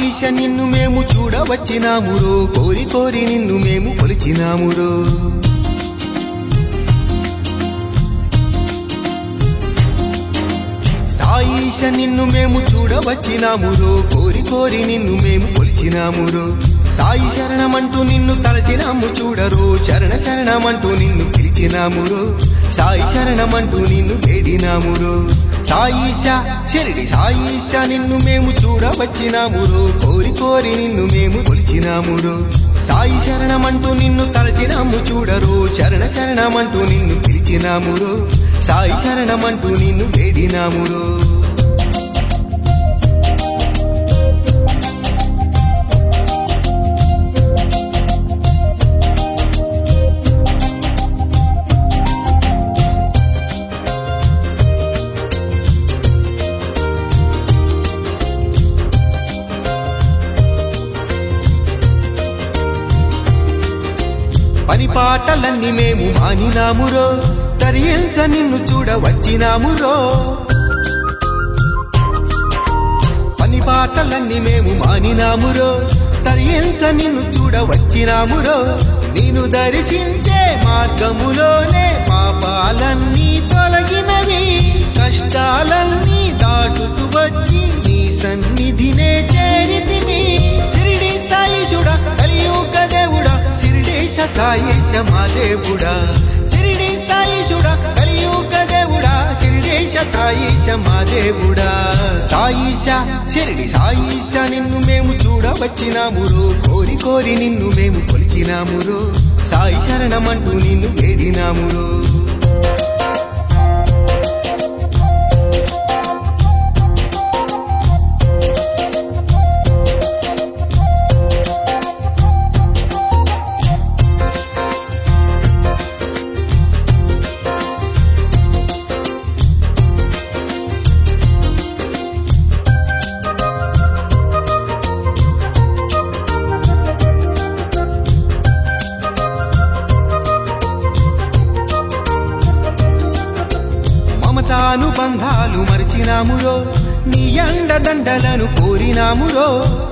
సాయిష నిన్ను మేము చూడవచ్చినామురో కోరి కోరి నిన్ను మేము కొలిచినామురో సాయిష నిన్ను మేము చూడవచ్చినామురో కోరి కోరి నిన్ను మేము కొలిచినామురో సాయి శరణమంటూ నిన్ను తలచినాము చూడరో శరణ శరణమంటూ నిన్ను పిలిచినామురో సాయి శరణమంటూ నిన్ను వేడినామురో సాయిష షిరిడి సాయిష నిన్ను మేము చూడవచ్చినామురో కోరి కోరి నిన్ను మేము కొలిచినామురో సాయి శరణమంటూ నిన్ను తలచినాము చూడరో శరణ శరణమంటూ నిన్ను పిలిచినామురో సాయి శరణమంటూ నిన్ను వేడినామురో పని పాటలన్నీ మేము మానినామురో తరియంచ నిన్ను చూడవచ్చినామురో పని పాటలన్నీ మేము మానినామురో తరియంచ నిన్ను చూడవచ్చినామురో నేను దర్శించే మార్గములోనే పాపాలన్నీ తొలగినవి కష్టాలన్నీ దాటుతూ వచ్చి నీ సన్నిధినే చేరితివి షిరిడి సాయిషుడా కలియుగ దేవుడా శిరిడేశ సాయేశ మా దేవుడా షిరిడి సాయిషుడా కలియుగ దేవుడా శిరిడేశ సాయేశ మా దేవుడా సాయిష షిరిడి సాయిష నిన్ను మేము చూడవచ్చినామురో కోరి కోరి నిన్ను మేము కొలిచినామురో సాయి శరణమంటూ నిన్ను వేడినామురో మమతానుబంధాలు మరిచినామురో నీ అండదండలను కోరినామురో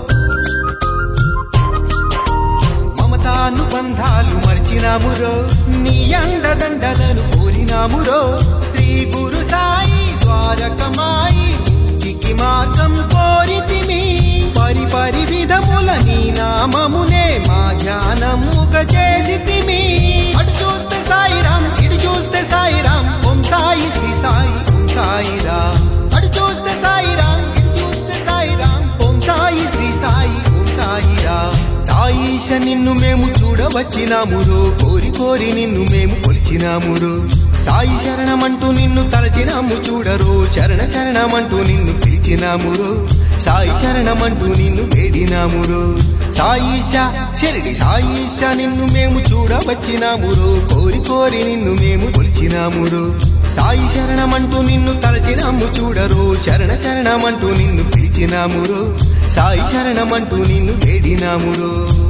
మమతానుబంధాలు మరిచినామురో నీ అండదండలను కోరినామురో శ్రీ గురు సాయి ద్వారకమాయి ముక్తికి మార్గం కోరితిమి పరి పరి విధముల నీ నామమునే మా ధ్యానముగ చేసితిమి అటు చూస్తే సాయిరాం ఇటు చూస్తే సాయిరాం ఓం సాయి శ్రీ సాయి ఓం సాయిరాం అటు చూస్తే సాయిరాం ఇటు చూస్తే సాయిరాం ఓం సాయి శ్రీ సాయి ఓం సాయిరాం సాయిష నిన్ను మేము చూడవచ్చినామురో కోరి కోరి నిన్ను మేము కొలిచినామురో సాయి శరణమంటూ నిన్ను తలచినాము చూడరో శరణ శరణమంటూ నిన్ను పిలిచినామురో సాయి శరణమంటూ నిన్ను వేడినామురో సాయిష షిరిడి సాయిష నిన్ను మేము చూడవచ్చినామురో కోరి కోరి నిన్ను మేము కొలిచినామురో సాయి శరణమంటూ నిన్ను తలచినాము చూడరో శరణ శరణమంటూ నిన్ను పిలిచినామురో సాయి శరణమంటూ నిన్ను వేడినామురో